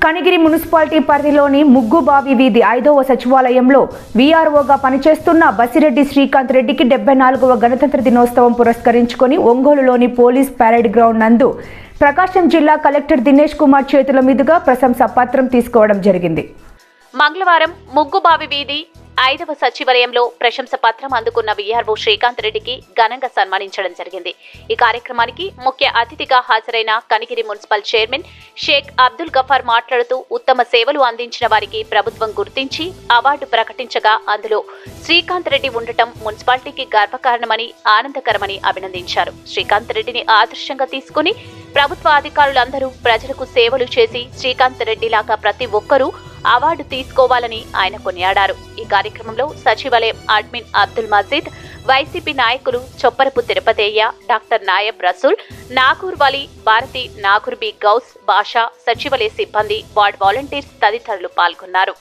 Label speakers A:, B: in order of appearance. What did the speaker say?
A: Kanigiri municipality పరిధిలోని ముగ్గుబావి వీధి ఐదవ సచివాలయంలో వీఆర్ఓగా పనిచేస్తున్న బసిరెడ్డి శ్రీకాంత్ రెడ్డికి డెబ్బై నాలుగవ గణతంత్ర దినోత్సవం పురస్కరించుకొని ఒంగోలులోని పోలీస్ పరేడ్ గ్రౌండ్ నందు ప్రకాశం జిల్లా కలెక్టర్ దినేష్ కుమార్ చేతుల మీదుగా ప్రశంసా పత్రం తీసుకోవడం జరిగింది
B: మంగళవారం ముగ్గుబావి వీధి ఐదవ సచివాలయంలో ప్రశంస పత్రం అందుకున్న వీఆర్ఓ శ్రీకాంత్ రెడ్డికి ఘనంగా సన్మానించడం జరిగింది ఈ కార్యక్రమానికి ముఖ్య అతిథిగా హాజరైన కనిగిరి మున్సిపల్ చైర్మన్ షేక్ అబ్దుల్ గఫార్ మాట్లాడుతూ ఉత్తమ సేవలు అందించిన వారికి ప్రభుత్వం గుర్తించి అవార్డు ప్రకటించగా అందులో శ్రీకాంత్ రెడ్డి ఉండటం మున్సిపాలిటీకి గర్వకారణమని ఆనందకరమని అభినందించారు శ్రీకాంత్ రెడ్డిని ఆదర్శంగా తీసుకుని ప్రభుత్వ అధికారులందరూ ప్రజలకు సేవలు చేసి శ్రీకాంత్ రెడ్డిలాగా ప్రతి ఒక్కరూ అవార్డు తీసుకోవాలని ఆయన కొనియాడారు ఈ కార్యక్రమంలో సచివాలయం అడ్మిన్ అబ్దుల్ మజీద్ వైసీపీ నాయకులు చొప్పరపు తిరుపతయ్య డాక్టర్ నాయబ్ రసూల్ నాగూర్ వలి భారతి నాగూర్ బి గౌస్ బాషా సచివాలయ సిబ్బంది వార్డ్ వాలంటీర్స్ తదితరులు పాల్గొన్నారు